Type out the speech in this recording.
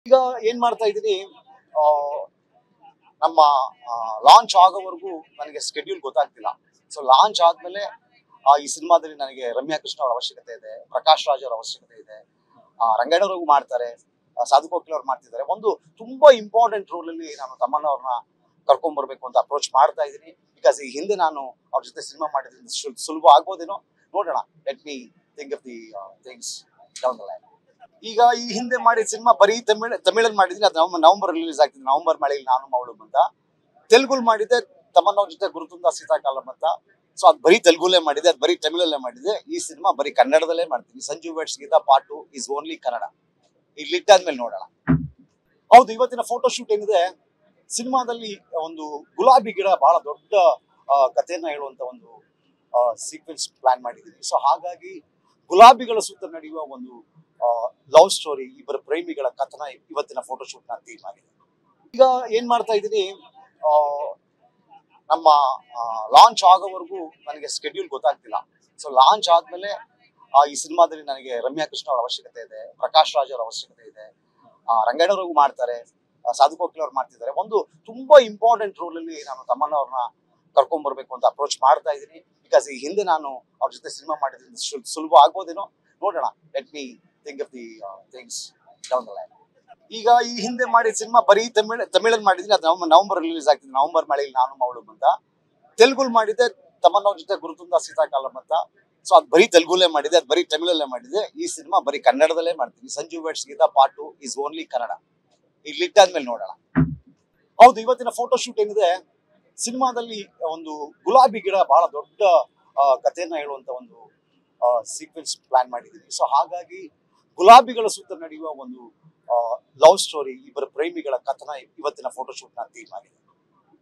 ಈಗ ಏನ್ ಮಾಡ್ತಾ ಇದ್ದೀನಿ ಆ, ನಮ್ಮ ಲಾಂಚ್ ಆಗೋವರೆಗೂ ನನಗೆ ಸ್ಕೆಡ್ಯೂಲ್ ಗೊತ್ತಾಗ್ತಿಲ್ಲ ಸೊ ಲಾಂಚ್ ಆದ್ಮೇಲೆ ಆ, ಈ ಸಿನಿಮಾದಲ್ಲಿ ನನಗೆ ರಮ್ಯಾ ಕೃಷ್ಣ ಅವರ ಅವಶ್ಯಕತೆ ಇದೆ ಪ್ರಕಾಶ್ ರಾಜ್ ಅವರ ಅವಶ್ಯಕತೆ ಇದೆ ಆ, ರಂಗಣ್ಣವ್ರಿಗೂ ಮಾಡ್ತಾರೆ ಆ, ಸಾಧು ಕೋಕಿಲ್ ಅವ್ರು ಮಾಡ್ತಿದ್ದಾರೆ ಒಂದು ತುಂಬಾ ಇಂಪಾರ್ಟೆಂಟ್ ರೋಲ್ ಅಲ್ಲಿ ನಾನು ತಮ್ಮಣ್ಣ ಅವ್ರನ್ನ ಕರ್ಕೊಂಡ್ ಬರ್ಬೇಕು ಅಂತ ಅಪ್ರೋಚ್ ಮಾಡ್ತಾ ಇದ್ದೀನಿ ಬಿಕಾಸ್ ಈ ಹಿಂದೆ ನಾನು ಅವ್ರ ಜೊತೆ ಸಿನಿಮಾ ಮಾಡಿದ್ರಿಂದ ಸುಲ್- ಸುಲಭ ಆಗ್ಬೋದೇನೋ ನೋಡೋಣ let me think of the things down the line ಈಗ ಈ ಹಿಂದೆ ಮಾಡಿದ ಸಿನಿಮಾ ಬರೀ ತಮಿಳ್ ತಮಿಳಲ್ಲಿ ಮಾಡಿದ್ದೀನಿ ಅದು ನವಂಬರ್ ನವಂಬರ್ ರಿಲೀಸ್ ಆಗ್ತಿದೆ ನವಂಬರ್ ಮಳೆಯಲ್ಲಿ ನಾನು ಮಗಳು ಅಂತ ತೆಲುಗುಲ್ ಮಾಡಿದ್ದೆ ತಮ್ಮನ್ನವ್ರ ಜೊತೆ ಗುರುತುಂದ ಸೀತಾಕಾಲಂ ಅಂತ ಸೊ ಅದು ಬರೀ ತೆಲುಗುಲೇ ಮಾಡಿದೆ ಅದು ಬರೀ ತಮಿಳಲ್ಲೇ ಮಾಡಿದೆ ಈ ಸಿನಿಮಾ ಬರೀ ಕನ್ನಡದಲ್ಲೇ ಮಾಡ್ತೀನಿ Sanju weds Geetha part two is only Kannada ಈಗ ಲಿಟ್ಟಾದ್ಮೇಲೆ ನೋಡೋಣ ಹೌದು ಇವತ್ತಿನ ಫೋಟೋ ಶೂಟ್ ಏನಿದೆ ಸಿನಿಮಾದಲ್ಲಿ ಒಂದು ಗುಲಾಬಿ ಗಿಡ ಬಹಳ ದೊಡ್ಡ ಆ, ಕಥೆಯನ್ನ ಹೇಳುವಂತ ಒಂದು ಸೀಕ್ವೆನ್ಸ್ ಪ್ಲಾನ್ ಮಾಡಿದ್ದೀನಿ ಸೊ ಹಾಗಾಗಿ ಗುಲಾಬಿಗಳ ಸುತ್ತ ನಡೆಯುವ ಒಂದು ಲವ್ ಸ್ಟೋರಿ ಇಬ್ಬರ ಪ್ರೇಮಿಗಳ ಕಥನ ಇವತ್ತಿನ ಫೋಟೋ ಶೂಟ್ ನ ಥೀಮ್ ಆಗಿದೆ ಈಗ ಏನ್ ಮಾಡ್ತಾ ಇದ್ದೀನಿ ಆ, ನಮ್ಮ ಲಾಂಚ್ ಆಗೋವರೆಗೂ ನನಗೆ ಸ್ಕೆಡ್ಯೂಲ್ ಗೊತ್ತಾಗ್ತಿಲ್ಲ ಸೊ ಲಾಂಚ್ ಆದ್ಮೇಲೆ ಆ, ಈ ಸಿನಿಮಾದಲ್ಲಿ ನನಗೆ ರಮ್ಯಾ ಕೃಷ್ಣ ಅವರ ಅವಶ್ಯಕತೆ ಇದೆ ಪ್ರಕಾಶ್ ರಾಜ್ ಅವರ ಅವಶ್ಯಕತೆ ಇದೆ ಆ, ರಂಗಣ್ಣವ್ರಿಗೂ ಮಾಡ್ತಾರೆ ಆ, ಸಾಧು ಕೋಕಿಲ್ ಅವ್ರು ಮಾಡ್ತಿದ್ದಾರೆ ಒಂದು ತುಂಬಾ ಇಂಪಾರ್ಟೆಂಟ್ ರೋಲ್ ಅಲ್ಲಿ ನಾನು ತಮ್ಮಣ್ಣ ಅವ್ರನ್ನ ಕರ್ಕೊಂಡ್ ಬರ್ಬೇಕು ಅಂತ ಅಪ್ರೋಚ್ ಮಾಡ್ತಾ ಇದ್ದೀನಿ ಬಿಕಾಸ್ ಈ ಹಿಂದೆ ನಾನು ಅವ್ರ ಜೊತೆ ಸಿನಿಮಾ ಮಾಡಿದ್ರಿಂದ ಸುಲ್- ಸುಲಭ ಆಗ್ಬೋದೇನೋ ನೋಡೋಣ let me think of the things down the line ಈಗ ಈ ಹಿಂದೆ ಮಾಡಿದ ಸಿನಿಮಾ ಬರೀ ತಮಿಳ್ ತಮಿಳಲ್ಲಿ ಮಾಡಿದ್ದೀನಿ ಅದು ನವಂಬರ್ ನವಂಬರ್ ರಿಲೀಸ್ ಆಗ್ತಿದೆ ನವಂಬರ್ ಮಳೆಯಲ್ಲಿ ನಾನು ಮಗಳು ಅಂತ ತೆಲುಗುಲ್ ಮಾಡಿದ್ದೆ ತಮ್ಮನ್ನವ್ರ ಜೊತೆ ಗುರುತುಂದ ಸೀತಾಕಾಲಂ ಅಂತ ಸೊ ಅದು ಬರೀ ತೆಲುಗುಲೇ ಮಾಡಿದೆ ಅದು ಬರೀ ತಮಿಳಲ್ಲೇ ಮಾಡಿದೆ ಈ ಸಿನಿಮಾ ಬರೀ ಕನ್ನಡದಲ್ಲೇ ಮಾಡ್ತೀನಿ Sanju weds Geetha part two is only Kannada ಈಗ ಲಿಟ್ಟಾದ್ಮೇಲೆ ನೋಡೋಣ ಹೌದು ಇವತ್ತಿನ ಫೋಟೋ ಶೂಟ್ ಏನಿದೆ ಸಿನಿಮಾದಲ್ಲಿ ಒಂದು ಗುಲಾಬಿ ಗಿಡ ಬಹಳ ದೊಡ್ಡ ಆ, ಕಥೆಯನ್ನ ಹೇಳುವಂತ ಒಂದು ಸೀಕ್ವೆನ್ಸ್ ಪ್ಲಾನ್ ಮಾಡಿದ್ದೀನಿ ಸೊ ಹಾಗಾಗಿ ಗುಲಾಬಿಗಳ ಸುತ್ತ ನಡೆಯುವ ಒಂದು ಲವ್ ಸ್ಟೋರಿ ಇಬ್ಬರ ಪ್ರೇಮಿಗಳ ಕಥನ ಇವತ್ತಿನ ಫೋಟೋ ಶೂಟ್ ನ ಥೀಮ್ ಆಗಿದೆ